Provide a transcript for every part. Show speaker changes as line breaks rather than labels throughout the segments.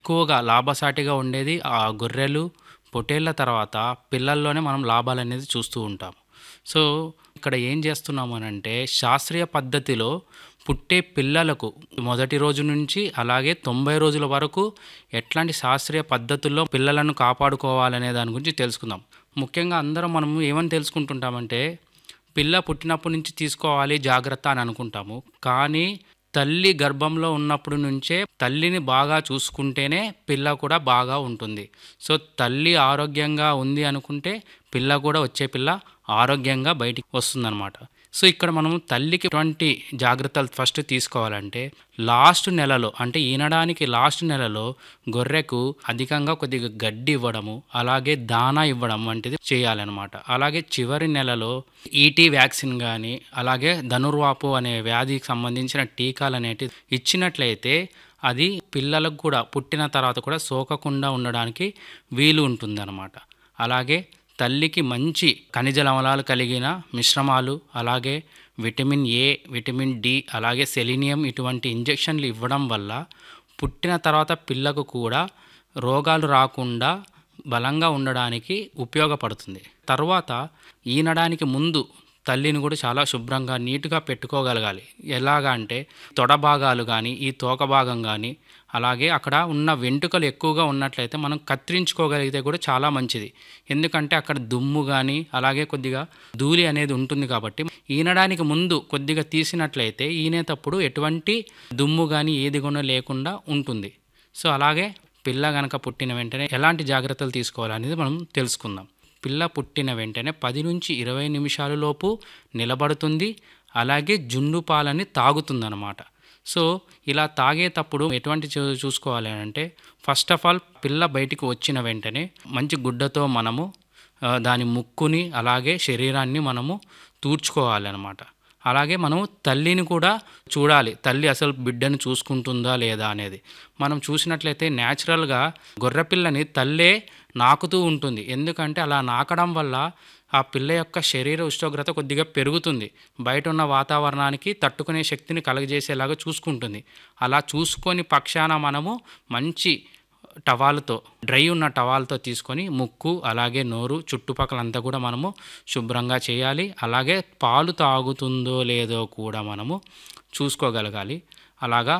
ఎక్కువగా లాభసాటిగా ఉండేది ఆ గొర్రెలు, పొట్టేళ్ళ తర్వాత పిల్లల్లోనే మనం లాభాలనేది చూస్తూ ఉంటాం. సో, ఇక్కడ ఏం చేస్తున్నాము అనంటే శాస్త్రీయ పద్ధతిలో పుట్టే పిల్లలకు మొదటి రోజు నుంచి అలాగే 90 రోజుల వరకు ఎట్లాంటి శాస్త్రీయ పద్ధతుల్లో పిల్లలను కాపాడుకోవాలనే దాని గురించి తెలుసుకుందాం. ముఖ్యంగా అందరం మనము ఏమని తెలుసుకుంటుంటామంటే పిల్ల పుట్టినప్పటి నుంచి తీసుకోవాలి జాగ్రత్త అని అనుకుంటాము. కానీ తల్లి గర్భంలో ఉన్నప్పుడు నుంచే తల్లిని బాగా చూసుకుంటేనే పిల్ల కూడా బాగా ఉంటుంది. సో, తల్లి ఆరోగ్యంగా ఉంది అనుకుంటే పిల్ల కూడా వచ్చే పిల్ల ఆరోగ్యంగా బయటికి వస్తుందనమాట. సో, ఇక్కడ మనము తల్లికి ఎటువంటి జాగ్రత్తలు ఫస్ట్ తీసుకోవాలంటే లాస్ట్ నెలలో అంటే ఈనడానికి లాస్ట్ నెలలో గొర్రెకు అధికంగా కొద్దిగా గడ్డి ఇవ్వడము, అలాగే దానా ఇవ్వడం వంటిది చేయాలనమాట. అలాగే చివరి నెలలో ఈటీ వ్యాక్సిన్ గానీ, అలాగే ధనుర్వాపు అనే వ్యాధికి సంబంధించిన టీకాలనేటివి ఇచ్చినట్లయితే అది పిల్లలకు కూడా పుట్టిన తర్వాత కూడా సోకకుండా ఉండడానికి వీలు ఉంటుందనమాట. అలాగే తల్లికి మంచి ఖనిజ లవణాలు కలిగిన మిశ్రమాలు, అలాగే విటమిన్ ఏ, విటమిన్ డి, అలాగే సెలీనియం ఇటువంటి ఇంజెక్షన్లు ఇవ్వడం వల్ల పుట్టిన తర్వాత పిల్లకు కూడా రోగాలు రాకుండా బలంగా ఉండడానికి ఉపయోగపడుతుంది. తర్వాత ఈనడానికి ముందు తల్లిని కూడా చాలా శుభ్రంగా నీట్‌గా పెట్టుకోగలగాలి. ఎలాగా అంటే తొడ భాగాలు గానీ, ఈ తోక భాగం గానీ, అలాగే అక్కడ ఉన్న వెంట్రుకలు ఎక్కువగా ఉన్నట్లయితే మనం కత్తిరించుకోగలిగితే కూడా చాలా మంచిది. ఎందుకంటే అక్కడ దుమ్ము గానీ, అలాగే కొద్దిగా ధూళి అనేది ఉంటుంది కాబట్టి ఈనడానికి ముందు కొద్దిగా తీసినట్లయితే ఈనేటప్పుడు ఎటువంటి దుమ్ము గానీ, ఏది కూడా లేకుండా ఉంటుంది. సో, అలాగే పిల్ల గనక పుట్టిన వెంటనే ఎలాంటి జాగ్రత్తలు తీసుకోవాలనేది మనం తెలుసుకుందాం. పిల్ల పుట్టిన వెంటనే 10-20 నిమిషాల లోపు నిలబడుతుంది. అలాగే జున్ను పాలని తాగుతుందనమాట. సో, ఇలా తాగేటప్పుడు ఎటువంటి చూ చూసుకోవాలి అనంటే ఫస్ట్ ఆఫ్ ఆల్ పిల్ల బయటికి వచ్చిన వెంటనే మంచి గుడ్డతో మనము ఆహ్, దాని ముక్కుని, అలాగే శరీరాన్ని మనము తుడుచుకోవాలనమాట. అలాగే మనం తల్లిని కూడా చూడాలి. తల్లి అసలు బిడ్డను చూసుకుంటుందా లేదా అనేది. మనం చూసినట్లయితే నేచురల్‌గా గొర్రెపిల్లని తల్లే నాకుతూ ఉంటుంది. ఎందుకంటే అలా నాకడం వల్ల ఆ పిల్ల యొక్క శరీర ఉష్ణోగ్రత కొద్దిగా పెరుగుతుంది. బయట ఉన్న వాతావరణానికి తట్టుకునే శక్తిని కలుగజేసేలాగా చూసుకుంటుంది. అలా చూసుకొని పక్షాన మనము మంచి టవాలుతో డ్రై ఉన్న టవాల్‌తో తీసుకొని ముక్కు, అలాగే నోరు చుట్టుపక్కలంతా కూడా మనము శుభ్రంగా చేయాలి. అలాగే పాలు తాగుతుందో లేదో కూడా మనము చూసుకోగలగాలి. అలాగా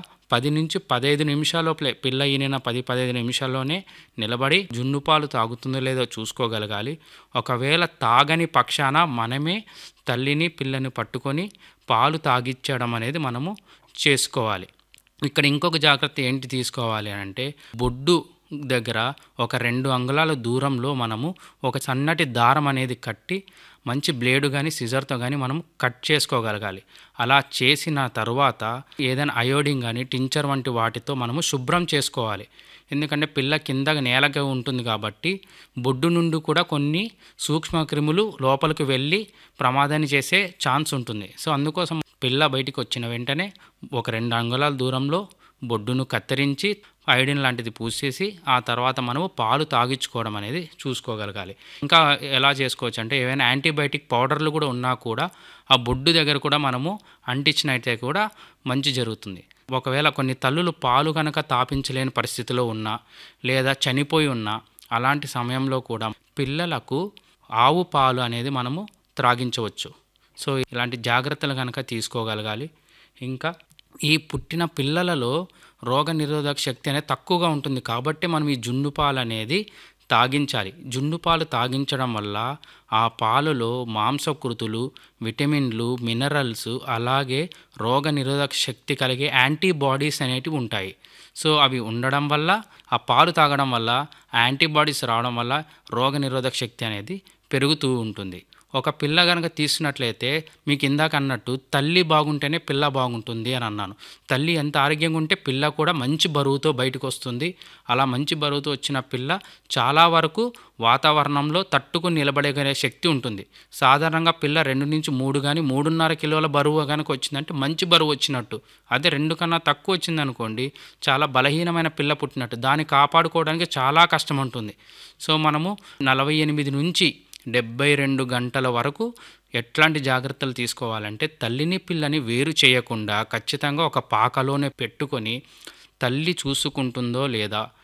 10-15 నిమిషాల లోపలే పిల్ల ఈనిన 10, 15 నిమిషాల్లోనే నిలబడి జున్ను పాలు తాగుతుందో లేదో చూసుకోగలగాలి. ఒకవేళ తాగని పక్షాన మనమే తల్లిని, పిల్లని పట్టుకొని పాలు తాగిచ్చడం అనేది మనము చేసుకోవాలి. ఇక్కడ ఇంకొక జాగ్రత్త ఏంటి తీసుకోవాలి అనంటే బొడ్డు దగ్గర ఒక 2 అంగుళాల దూరంలో మనము ఒక సన్నటి దారం అనేది కట్టి మంచి బ్లేడ్ గానీ, సిజర్‌తో గానీ మనం కట్ చేసుకోగలగాలి. అలా చేసిన తరువాత ఏదైనా అయోడిన్ గానీ, టించర్ వంటి వాటితో మనము శుభ్రం చేసుకోవాలి. ఎందుకంటే పిల్ల కింద నేలగా ఉంటుంది కాబట్టి బొడ్డు నుండి కూడా కొన్ని సూక్ష్మ క్రిములు లోపలికి వెళ్ళి ప్రమాదాన్ని చేసే ఛాన్స్ ఉంటుంది. సో, అందుకోసం పిల్ల బయటికి వచ్చిన వెంటనే ఒక 2 అంగుళాల దూరంలో బొడ్డును కత్తిరించి అయోడిన్ లాంటిది పూసేసి ఆ తర్వాత మనము పాలు తాగిచ్చుకోవడం అనేది చూసుకోగలగాలి. ఇంకా ఎలా చేసుకోవచ్చంటే ఏవైనా యాంటీబయాటిక్ పౌడర్‌లు కూడా ఉన్నా కూడా ఆ బొడ్డు దగ్గర కూడా మనము అంటించినయితే కూడా మంచి జరుగుతుంది. ఒకవేళ కొన్ని తల్లులు పాలు గనక తాపించలేని పరిస్థితిలో ఉన్నా, లేదా చనిపోయి ఉన్నా అలాంటి సమయంలో కూడా పిల్లలకు ఆవు పాలు అనేది మనము త్రాగించవచ్చు. సో, ఇలాంటి జాగ్రత్తలు గనక తీసుకోగలగాలి. ఇంకా ఈ పుట్టిన పిల్లలలో రోగనిరోధక శక్తి అనేది తక్కువగా ఉంటుంది కాబట్టి మనం ఈ జున్ను పాలనేది తాగించాలి. జున్ను పాలు తాగించడం వల్ల ఆ పాలలో మాంసకృతులు, విటమిన్లు, మినరల్స్ అలాగే రోగనిరోధక శక్తి కలిగే యాంటీబాడీస్ అనేటివి ఉంటాయి. సో, అవి ఉండడం వల్ల ఆ పాలు తాగడం వల్ల యాంటీబాడీస్ రావడం వల్ల రోగనిరోధక శక్తి అనేది పెరుగుతూ ఉంటుంది. ఒక పిల్ల గనక తీసుకున్నట్లయితే మీకు ఇందాక అన్నట్టు తల్లి బాగుంటేనే పిల్ల బాగుంటుంది అని అన్నాను. తల్లి ఎంత ఆరోగ్యంగా ఉంటే పిల్ల కూడా మంచి బరువుతో బయటకొస్తుంది. అలా మంచి బరువుతో వచ్చిన పిల్ల చాలా వరకు వాతావరణంలో తట్టుకొని నిలబడగలిగే శక్తి ఉంటుంది. సాధారణంగా పిల్ల 2-3 గానీ, 3.5 కిలోల బరువు గనక వచ్చిందంటే మంచి బరువు వచ్చినట్టు. అదే 2 కన్నా తక్కువ వచ్చిందనుకోండి చాలా బలహీనమైన పిల్ల పుట్టినట్టు. దాన్ని కాపాడుకోవడానికి చాలా కష్టం ఉంటుంది. సో, మనము 48-72 గంటల వరకు ఎట్లాంటి జాగ్రత్తలు తీసుకోవాలంటే తల్లిని, పిల్లని వేరు చేయకుండా ఖచ్చితంగా ఒక పాకలోనే పెట్టుకొని తల్లి చూసుకుంటుందో లేదా